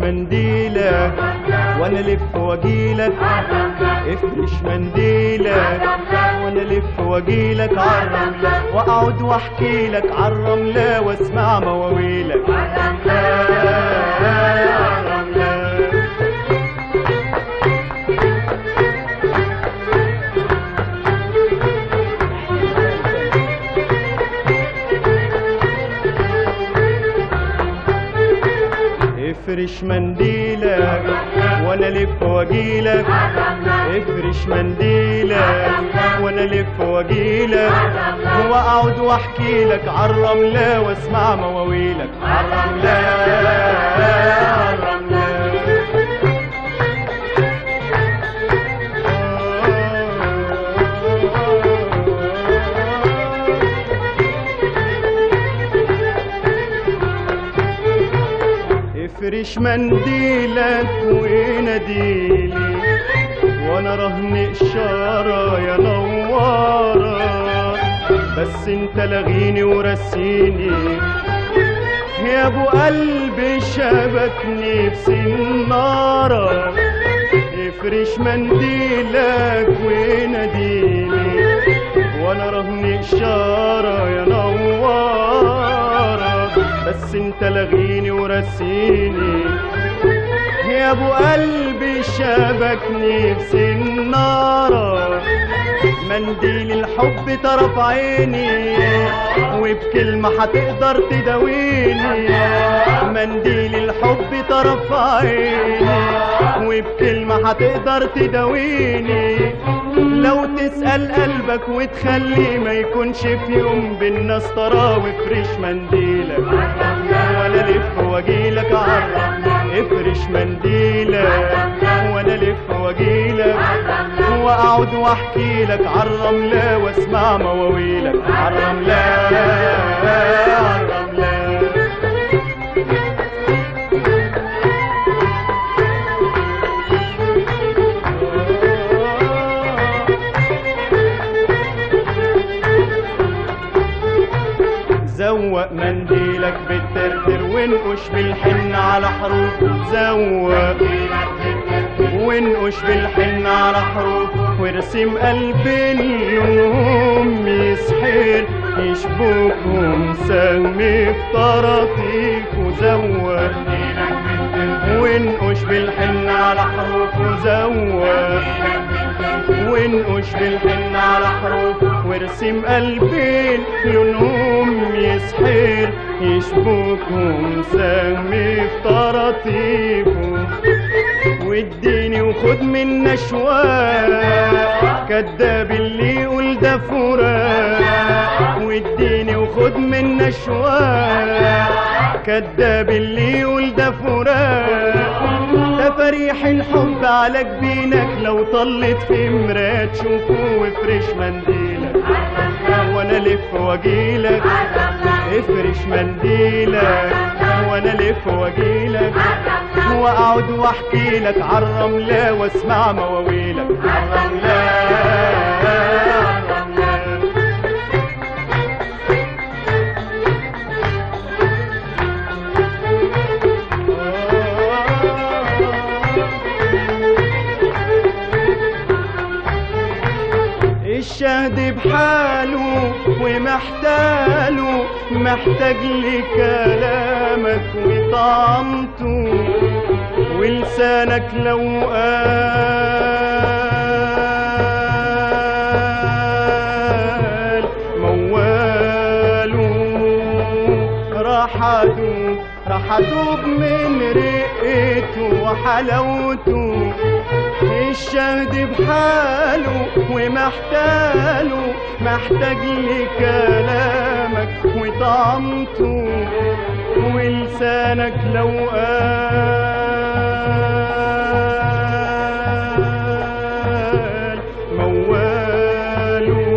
منديلك وانا الف واجيلك افرش منديلك وانا الف واجيلك عالرملة واقعد واحكي لك عالرملة واسمع مواويلك عالرملة افرش منديلك وانا الف واجيلك افرش منديلك وانا الف واجيلك واقعد واحكي لك عالرملة واسمع مواويلك عالرملة عالرملة افرش منديلك وناديلي وانا رهن اشاره يا نواره بس انت لغيني ورسيني يا ابو قلبي شبكني بسناره افرش منديلك وناديلي وانا رهن اشاره يا نواره بس انت لغيني ورسيني يا ابو قلبي شبكني بسنارة منديل الحب طرف عيني وبكلمة هتقدر تداويني منديل الحب طرف عيني وبكلمة هتقدر تداويني لو تسأل قلبك وتخليه ما يكونش في يوم بالناس تراه وافرش منديلك وانا الف واجيلك عالرملة افرش منديلك وانا الف واجيلك واقعد واحكي لك عالرملة واسمع مواويلك عالرملة عالرملة زوق منديلك بالترتر وانقش بالحن على حروف زوق وانقش بالحن على حروف وارسم قلبين لونهم يسحر يشبكهم سهم في طراطيف وزوق وانقش بالحن على حروف وزوق وانقش بالحن على حروف وارسم قلبين لونهم يسحر يشبكهم سهم في طراطيفه واديني وخد من نشواه كداب اللي يقول ده فراق واديني وخد من نشواه كداب اللي يقول ده فراق تفريح الحب على جبينك لو طلت في مراية تشوفه وافرش منديلك وانا الف واجيلك افرش منديلك وانا الف واجيلك واقعد واحكي لك عالرملة واسمع مواويلك عالرملة عالرملة الشهد بحاله ومحتاله محتاج لكلامك وطعمته ولسانك لو قال مواله راح ادوب راح ادوب من رقته وحلاوته الشهد بحاله ومحتاله محتاج لكلامك وطعمته ولسانك لو قال مواله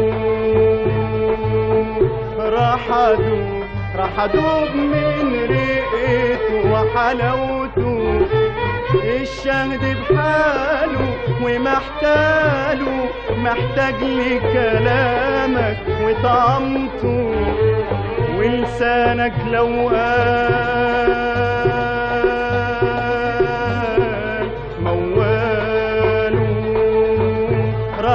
راح ادوب راح ادوب من رقته وحلاوته الشهد بحاله ومحتاله محتاج لكلامك وطعمته ولسانك لو قال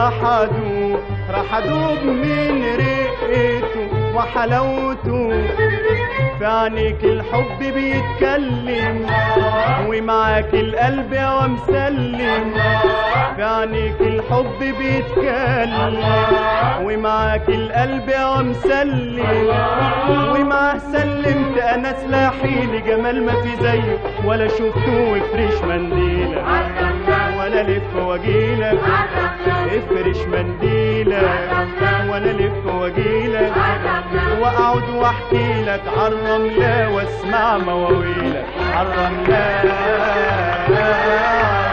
راح ادوب راح ادوب من رقته وحلاوته في عينيك الحب بيتكلم ومعاك القلب يا مسلم في عينيك الحب بيتكلم ومعاك القلب يا مسلم ومعاه سلمت انا سلاحي لجمال ما في زيه ولا شفته وفرش منديلك وانا الف واجيلك افرش منديلك وانا الف واجيلك واقعد واحكي لك عالرملة واسمع مواويلك عالرملة